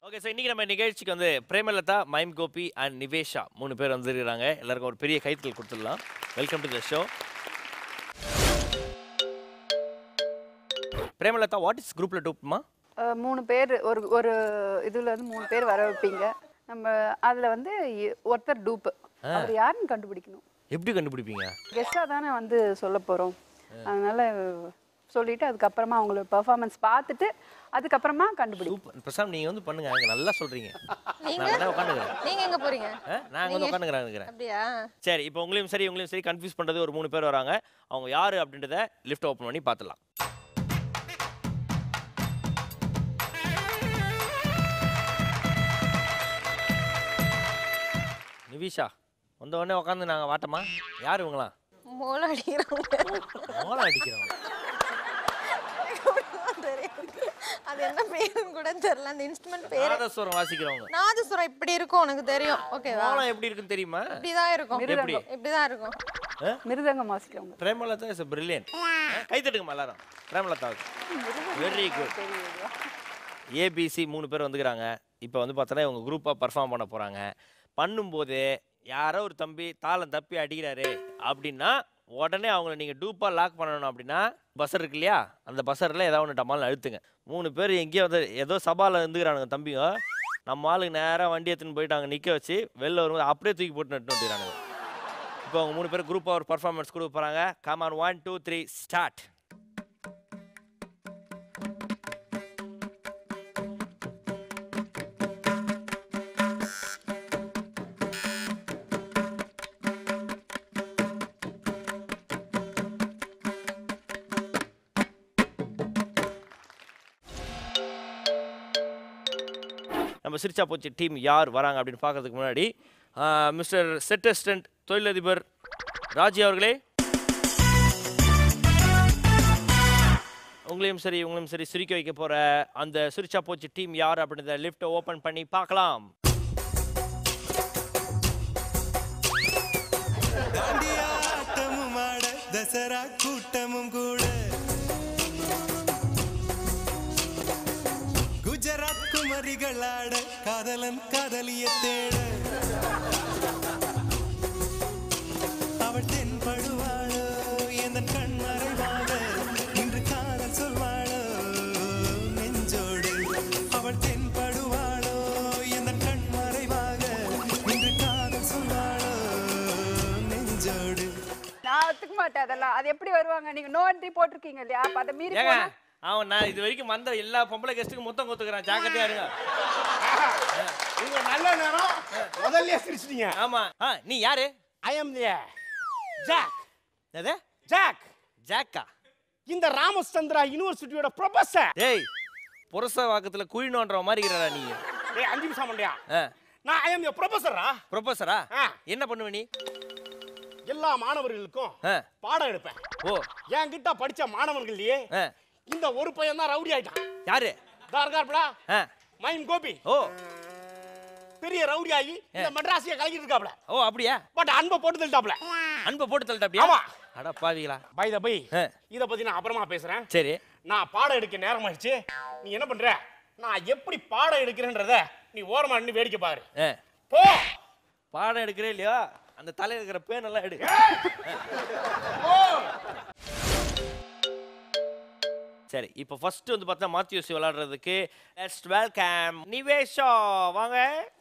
Okay sir இன்னைக்கு நம்ம நிகழ்ச்சிக்கு வந்து பிரேமலதா மைம் கோபி அண்ட் நிவேஷா மூணு பேர் வந்துருக்காங்க எல்லாருக்கும் ஒரு பெரிய கைத்தல் கொடுத்துடலாம் welcome to the show Premalatha what is குரூப்ல டூப்மா அஹ் மூணு பேர் ஒரு ஒரு இதுல இருந்து மூணு பேர் வர வைப்பீங்க நம்ம அதுல வந்து இ- ஒருத்தர் டூப்பு அவர் யாருன்னு கண்டுபிடிக்கணும் எப்படி கண்டுபிடிப்பீங்க கெஸ்டாக தானே வந்து சொல்ல போறோம் அதனால சொல்லிட்டு அதுக்கப்புறமா அவங்களோட பெர்ஃபார்மன்ஸ் பார்த்துட்டு அதுக்கப்புறமா கண்டுபிடிக்கும் சூப்பர் பிரசாம் நீங்க வந்து பண்ணுங்க அங்க நல்லா சொல்றீங்க நீங்க? நான் வேணா உட்காந்துக்கிறேன் நீங்க எங்க போறீங்க நான் அங்க வந்து உட்காந்துக்கிறேன் அப்படியா சரி இப்போ உங்களையும் சரி உங்களையும் சரி கன்ஃபியூஸ் பண்றது ஒரு மூணு பேர் வராங்க அவங்க யாரு அப்படின்றத லிஃப்ட் ஓப்பன் பண்ணி பார்த்துடலாம் நிவிஷா வந்த உடனே உட்காந்து நாங்கள் வாட்டமா யார் இவங்களாம் மோளம் அடிக்கிறவங்க மோளம் அடிக்கிறவங்க தெரியாது. அது என்ன பேருன்னு கூட தெரியல அந்த இன்ஸ்ட்ருமெண்ட் பேரு நாதஸ்வரம் வாசிக்கிறவங்க நாதசுரம் இப்படி இருக்கும் உனக்கு தெரியும் ஓகேவா மோளம் எப்படி இருக்குன்னு தெரியுமா இப்படிதான் இருக்கும் எப்படி இப்படிதான் இருக்கும் மிருதங்கம் வாசிக்கிறவங்க பிரேமலதா இஸ் பிரில்லியன்ட் கை தட்டுங்கம்மா எல்லாரும் பிரேமலதாவுக்கு வெரி குட் ஏபிசி மூணு பேர் வந்துக்கிறாங்க இப்போ வந்து பார்த்தோன்னா இவங்க குரூப்பாக பர்ஃபார்ம் பண்ண போகிறாங்க பண்ணும்போது யாரோ ஒரு தம்பி தாளம் தப்பி அடிக்கிறாரு அப்படின்னா உடனே அவங்கள நீங்கள் டூப்பாக லாக் பண்ணணும் அப்படின்னா பஸ்ஸர் இருக்கு இல்லையா அந்த பஸ்ஸரில் ஏதாவது ஒன்று டமால்னு அழுத்துங்க மூணு பேர் எங்கேயோ வந்து ஏதோ சபாவில் இருந்துக்கிறானுங்க தம்பிங்க நம்ம ஆளுங்க நேராக வண்டி எடுத்துன்னு போயிட்டு அங்கே நிற்க வச்சு வெளில வரும்போது அப்படியே தூக்கி போட்டு நட்டு வந்துக்கிறானுங்க இப்போ அவங்க மூணு பேர் குரூப்பாக ஒரு பர்ஃபார்மன்ஸ் கொடுக்க போகிறாங்க come on one two three start நம்ம சிரிச்சா போச்சு டீம் யார் வராங்க அப்படின்னு பார்க்கறதுக்கு முன்னாடி மிஸ்டர் செட் அசிஸ்டன்ட் தொழிலதிபர் ராஜி அவர்களே உங்களையும் சரி உங்களையும் சரி சிரிக்க வைக்க போற அந்த சிரிச்சா போச்சு டீம் யார் அப்படின்றத லிஃப்ட்டை ஓபன் பண்ணி பார்க்கலாம் ஆட்டமும் ஆட தசரா கூட்டமும் கூட குஜராத் குமரிகள் ஆட காதலன் காதலிய தேட அவள் தென்படுவாளோ எந்த கண் மறைவாக இன்று காதல் சொல்வாளோ நெஞ்சோடு அவள் தென்படுவாளோ எந்த கண் மறைவாக இன்று காதல் சொல்வாளோ நெஞ்சோடு நான் ஒத்துக்க மாட்டேன் அதெல்லாம் அது எப்படி வருவாங்க நீங்க நோ என்ட்ரி போட்டிருக்கீங்க இல்லையா அப்ப அதை மீறி ஏங்க போனா அவன் நான் இது வரைக்கும் வந்த எல்லா பொம்பளை கெஸ்ட்டுக்கும் மொத்தம் கொத்துக்கிறான் ஜாக்கிரதையா இருங்க உங்க நல்ல நேரம் முதல்ல சிரிச்சிட்டீங்க ஆமா ஆ நீ யாரு ஐ எம் ஜாக் எது ஜாக் ஜாக்கா இந்த ராமச்சந்திரா யூனிவர்சிட்டியோட ப்ரொஃபசர் டேய் புரச வாக்கத்துல குழி நோண்டுற மாதிரி இருக்கிறடா நீ ஏய் அஞ்சு நிமிஷம் மண்டியா ஆ நான் ஐ எம் ப்ரொஃபசரா ப்ரொஃபஸரா ஆ. என்ன பண்ணுவ நீ எல்லா மாணவர்களுக்கும் ஆ பாடம் எடுப்பேன் ஓ என்கிட்ட படிச்ச மாணவர்கள்லயே ஆ இந்த ஒரு பையன் தான் ரவுடி ஆயிட்டான் யாரு இதா இருக்காருப்படா ஆ மைம் கோபி ஓ பெரிய ரவுடி ஆகி இந்த மெட்ராஸிய கலக்கிட்டு இருக்காப்ல ஓ அப்படியா பட் அன்பை போட்டு தள்ளிட்டாப்ல அன்பை போட்டு தள்ளிட்ட அப்படியா ஆமா. அட பாவிகளா பை த பை ஆ. இத பத்தி நான் அப்புறமா பேசுறேன் சரி நான் பாடம் எடுக்க நேரம் ஆயிடுச்சு நீ என்ன பண்ற நான் எப்படி பாடம் எடுக்கிறேன்றத நீ ஓரமா நின்னு வேடிக்கை பாரு ஆ போ பாடம் எடுக்கிறே இல்லையா அந்த தலையில இருக்கிற பேன் எல்லாம் எடு சரி இப்போ ஃபர்ஸ்ட் வந்து பார்த்தா மாத்தியோசி விளையாடுறதுக்கு லெட்ஸ் வெல்கம் நிவேஷா வாங்க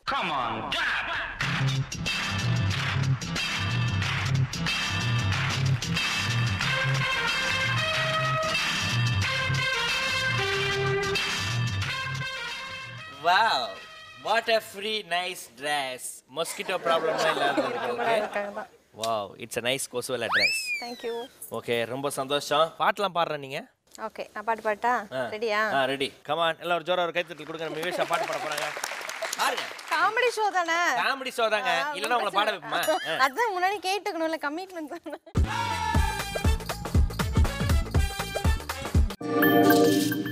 wow what a free nice dress mosquito ப்ராப்ளம்லாம் இல்லாத இருக்கு வாவ் இட்ஸ் a nice கொசுவல dress தேங்க்யூ ஓகே ரொம்ப சந்தோஷம் பாட்டெல்லாம் பாடுறேன் நீங்க ஓகே நான் பாட்டு பாட்டா ரெடியா ஆ ரெடி கமான் எல்லாம் ஒரு ஜோரா ஒரு கைத்தட்டல் கொடுங்க நம்ம நிவேஷா பாட்டு பாட போறாங்க பாருங்க காமெடி ஷோ தானே காமெடி ஷோ தாங்க ஆ, இல்லைன்னா உங்களை பாட பிரச்சனை. வைப்போமா ஆ. அதான் முன்னாடி கேட்டுக்கணும்ல கமிட்மெண்ட்